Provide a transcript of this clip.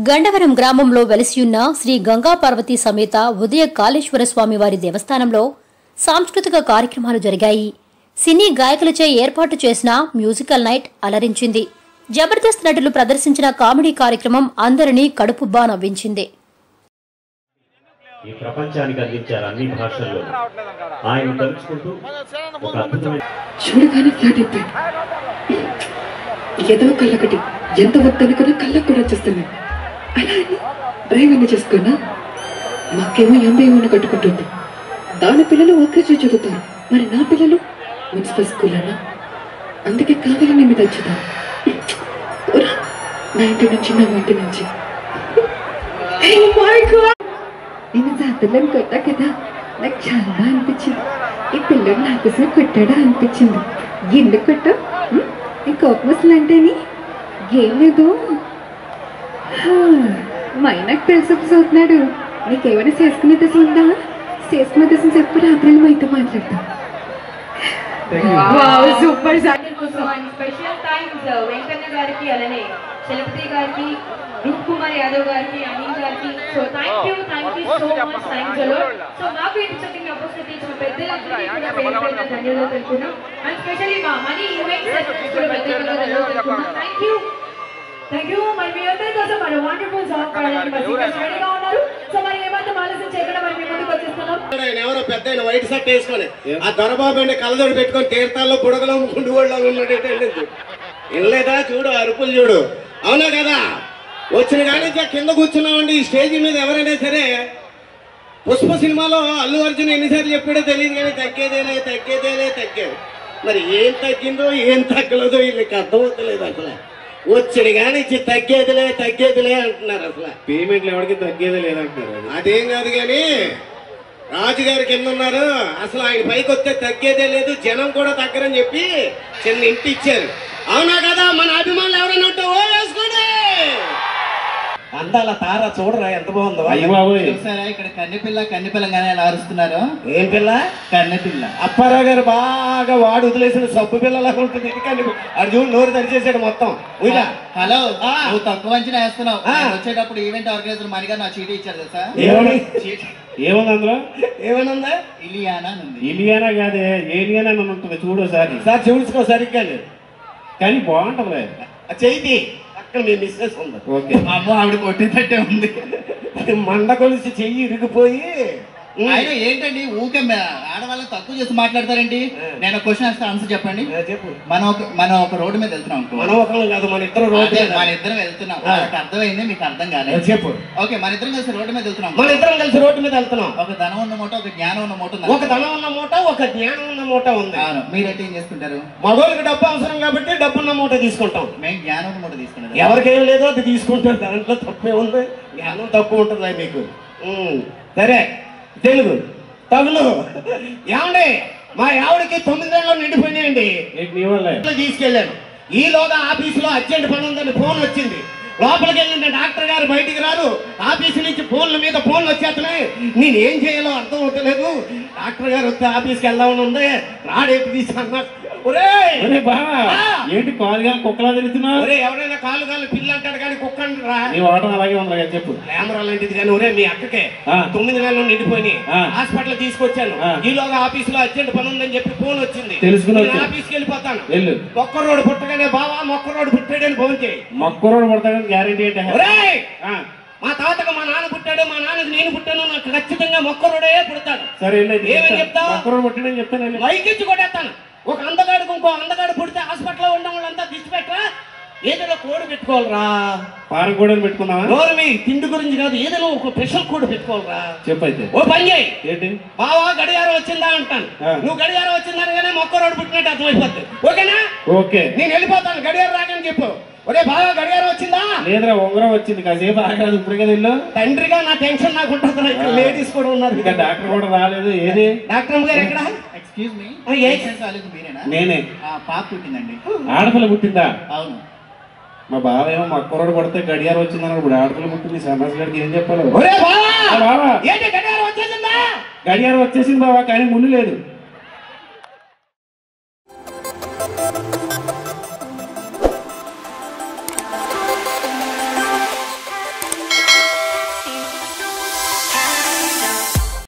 గండవరం గ్రామంలో వెలసియున్న శ్రీ గంగా పార్వతీ సమేత ఉదయ కాళేశ్వర స్వామి వారి దేవస్థానంలో సాంస్కృతిక కార్యక్రమాలు జరిగాయి సినీ గాయకులచే ఏర్పాటు చేసిన మ్యూజికల్ నైట్ అలరించింది జబర్దస్త్ నటులు ప్రదర్శించిన కామెడీ కార్యక్రమం అందరినీ కడుపుబ్బా నవ్వించింది ఈ ప్రపంచానికి అందించారు అన్ని భాషల్లో ఆయన తలుచుకుంటూ ఒక అద్భుతమైన చూడగానే ఫ్లాట్ అయిపోయింది ఏదో కళ్ళకటి ఎంత వద్దనుకున్నా కళ్ళకు కూడా వచ్చేస్తున్నాయి అలా అని డ్రైవర్ని చేసుకున్నా మాకేమో ఎంబీ ఉన్న కట్టుకుంటుంది దాని పిల్లలు ఒకే చదువుతారు మరి నా పిల్లలు మున్సిపల్ స్కూల్ అన్నా అందుకే కావాలని మీద వచ్చుతాను నా ఇంటి నుంచి నా ఇంటి నుంచి Oh my God! నేను జాతరలను కొట్టా కదా నాకు చాలా బాగా అనిపించింది ఈ పిల్లడు నా కోసం కొట్టాడా అనిపించింది ఎందుకు కొట్టా నీ కోపం వస్తుంది అంటేని ఏం లేదు హా, మా ఆయనకు తెలిసి చూస్తున్నాడు నీకేమైనా చేసుకునే దశ ఉందా చేసుకునే దశ చెప్పు రాత్రి మా ఇంట్లో మాట్లాడతా సూపర్ అందరి కోసం అండ్ స్పెషల్ థ్యాంక్స్ వెంకన్న గారికి అలానే చలపతి గారికి రూప్ కుమార్ యాదవ్ గారికి అనిల్ గారికి so thank you thank you so much thanks also so మాకు ఇంత చక్కని ఆపర్చునిటీ ఇచ్చిన పెద్దలందరికీ కూడా పేరు పేరున ధన్యవాదాలు తెలుపుతున్నాం అండ్ స్పెషల్లీ మా మనీ ఈవెంట్స్ కూడా ప్రత్యేకంగా ధన్యవాదాలు తెలుపుతున్నాం థ్యాంక్ యూ థ్యాంక్ యూ మరి మీ అందరి కోసం మరి వండర్ఫుల్ సాంగ్ పాడడానికి మరి సింగర్స్ రెడీగా ఉన్నారు సో మరి ఏమాత్రం ఆలస్యం చేయకుండా మరి మీ ముందుకు వచ్చేస్తున్నాం ఆయన ఎవరో పెద్ద ఆయన వైట్ షర్ట్ వేసుకొని ఆ దొరబాబు అండి కళ్ళజోడు పెట్టుకొని తీర్థాల్లో బుడగలో గుండు వాళ్ళు ఉన్నట్టు వెళ్ళింది వెళ్ళలేదా చూడు ఆ అరుపులు చూడు అవునా కదా వచ్చిన కానీ ఇక కింద కూర్చున్నామండి ఈ స్టేజ్ మీద ఎవరైనా సరే పుష్ప సినిమాలో అల్లు అర్జున్ ఎన్నిసార్లు చెప్పాడో తెలియదు కానీ తగ్గేదేలే తగ్గేదేలే తగ్గేది మరి ఏం తగ్గిందో ఏం తగ్గలేదో వీళ్ళకి అర్థమవుతలేదు అసలు వచ్చిన కానీ ఇచ్చి తగ్గేదిలే తగ్గేదిలే అంటున్నారు అసలు పేమెంట్లు ఎవరికి తగ్గేదే లేదంటున్నారు అదేం కాదు కానీ రాజుగారి కింద ఉన్నారు అసలు ఆయన పైకి వస్తే తగ్గేదే లేదు జనం కూడా తగ్గరని చెప్పి చిన్న ఇంటి ఇచ్చారు అవునా కదా మన అభిమానులు ఎవరైనా ఉంటే ఓ వేసుకోండి అందాల తార చూడరా ఎంత బాగుందో అయ్య బాబోయ్ చూసారా ఇక్కడ కన్నెపిల్ల కన్నెపిల్లంగానే ఎలా అరుస్తున్నారు ఏం పిల్ల కన్నెపిల్ల అప్పారావు గారు బాగా వాడు వదిలేసిన సబ్బు పిల్లలాగా ఉంటుంది ఇది కానీ అది చూడు నోరు తెరిచేసాడు మొత్తం ఊయలా. హలో ఆ. నువ్వు తక్కువ అంచనా వేస్తున్నావు ఆ. నేను వచ్చేటప్పుడు ఈవెంట్ ఆర్గనైజర్ మణిగా నా చీటీ ఇచ్చారు తెలుసా ఏమని చీటీ ఏముంది అందులో ఏమనుందా ఇలియానా అని ఉంది ఇలియానా కాదే ఏలియానా అని ఉంటుంది చూడు ఒకసారి సార్ చూసుకో సరిగ్గా లేదు. కానీ బాగుంటది ఆ చెయ్యి అక్కడ మీ మిస్సెస్ ఉంది ఓకే అమ్మో ఆవిడ కొట్టినట్టే ఉంది మండ కొలిసి చెయ్యి ఇరిగిపోయి ఆయన ఏంటండి ఊకే మే- ఆడవాళ్ళని తక్కువ చేసి మాట్లాడతారేంటి నేను క్వశ్చన్ వేస్తే ఆన్సర్ చెప్పండి ఆ, చెప్పు మనం ఒక మనం ఒక రోడ్డు మీద వెళ్తున్నాం అనుకో. మనం ఒకళ్ళు కాదు మన ఇద్దరు రోడ్డు అదే, మీద. మన ఇద్దరం వెళ్తున్నాం ఆ. నాకు అర్థమైంది మీకు అర్థం ఆ, కాలేదు చెప్పు ఓకే మన ఇద్దరం కలిసి రోడ్డు మీద వెళ్తున్నాం మన ఇద్దరం కలిసి రోడ్డు మీద వెళ్తున్నాం ఒక ధనం ఉన్న మూట ఒక జ్ఞానం ఉన్న మూట ఉంది ఒక ధనం ఉన్న మూట ఒక జ్ఞానం ఉన్న మూట ఉంది అవును మీరైతే ఏం చేసుకుంటారు మగోళ్ళకి డబ్బు అవసరం కాబట్టి డబ్బు ఉన్న మూట తీసుకుంటాం మేము జ్ఞానం ఉన్న మూట తీసుకుంటారు ఎవరికేం లేదో అది తీసుకుంటారు దాంట్లో తప్పే ఉంది జ్ఞానం తక్కువ ఉంటుంది మీకు ఉమ్, సరే తెలుగు తగులు ఏమండి మా ఆవిడకి తొమ్మిది నెలలు నిండిపోయినాయండి ఏంటి నీ వల్లే ఇంట్లో తీసుకెళ్ళాను ఈలోగా ఆఫీసులో అర్జెంట్ పని ఉందని ఫోన్ వచ్చింది లోపలికి వెళ్ళిన డాక్టర్ గారు బయటికి రారు ఆఫీసు నుంచి ఫోన్ల మీద ఫోన్లు వచ్చేస్తున్నాయి నేను ఏం చేయాలో అర్థం అవుతలేదు డాక్టర్ గారు వస్తే ఆఫీస్కి వెళ్దామని ఉంది రాడేటి తీసుకున్నా ఒరేయ్ ఒరే బావా ఆ! ఏంటి కాలుగా కుక్కలా తిరుగుతున్నావు ఒరే ఎవరైనా కాలు కాలు పిల్ల అంటాడు కానీ కుక్క అంటారా నీ వాడటం అలాగే ఉంది కదా చెప్పు కెమెరా లాంటిది కానీ ఒరే మీ అక్కకే ఆ. తొమ్మిది నెలలు నిండిపోయినాయి ఆ. హాస్పిటల్ తీసుకొచ్చాను ఆ. ఈలోగా ఆఫీస్ లో అర్జెంట్ పని ఉందని చెప్పి ఫోన్ వచ్చింది తెలుసుకుని నేను వచ్చావు. ఆఫీస్కి వెళ్ళిపోతాను వెళ్ళు మొక్క రోడ్డు పుట్టగానే బావా మొక్క రోడ్డు పుట్టాడని ఫోన్ చేయి మక్కురోడు పడతాడని గ్యారెంటీ ఏంటి ఒరేయ్ ఆ, మా తాతకు మా నాన్న పుట్టాడు మా నాన్నకి నేను పుట్టాను నాకు ఖచ్చితంగా మొక్క రోడే పుడతాడు సరే వెళ్ళు అయితే ఏమని చెప్తా. చెప్తావు? మక్కురోడు పట్టినని చెప్తాను వెళ్ళు. వైకిచ్చి కొట్టేస్తాను ఒక అందగాడికి ఇంకో అందగాడు పుడితే హాస్పిటల్లో ఉన్న వాళ్ళంతా దిష్టి పెట్టరా ఏదైనా కోడి పెట్టుకోవాలరా పారం కూడా పెట్టుకున్నావా నోరు మీ తిండి గురించి కాదు ఏదైనా ఒక స్పెషల్ కోడి పెట్టుకోవాలరా చెప్పు అయితే ఓ పని చేయి ఏంటి బావా గడియారం వచ్చిందా అంటాను ఆ. నువ్వు గడియారం వచ్చిందనగానే మొక్క రోడ్డు పుట్టినట్టు అర్థమైపోద్ది ఓకేనా ఓకే నేను వెళ్ళిపోతాను గడియారం రాకని చెప్పు ఒరే బావా గడియారం వచ్చిందా లేదురా ఉంగరం వచ్చింది కాసేపు ఆగరాదు ఇప్పుడే కదా ఇల్లు తండ్రిగా నా టెన్షన్ నాకు ఉంటుంది ఇక్కడ లేడీస్ కూడా ఉన్నారు ఇంకా డాక్టర్ కూడా రాలేదు ఏది డాక్టర్ అమ్మ గారు ఎక్కడ ఎక్స్క్యూజ్ మీ ఆ, yes. కాలేజ్ మీరేనా నేనే ఆ, పాప పుట్టిందండి ఆడపిల్ల పుట్టిందా అవును మా బావ ఏమో మా కుర్రోడు పడితే గడియారం వచ్చిందన్నాడు ఇప్పుడు ఆడపిల్ల పుట్టింది సన్నాసి గారికి ఏం చెప్పాలి ఒరే బావా ఆ, బావా ఏంటి గడియారం వచ్చేసిందా గడియారం వచ్చేసింది బావా కానీ ముళ్ళు లేదు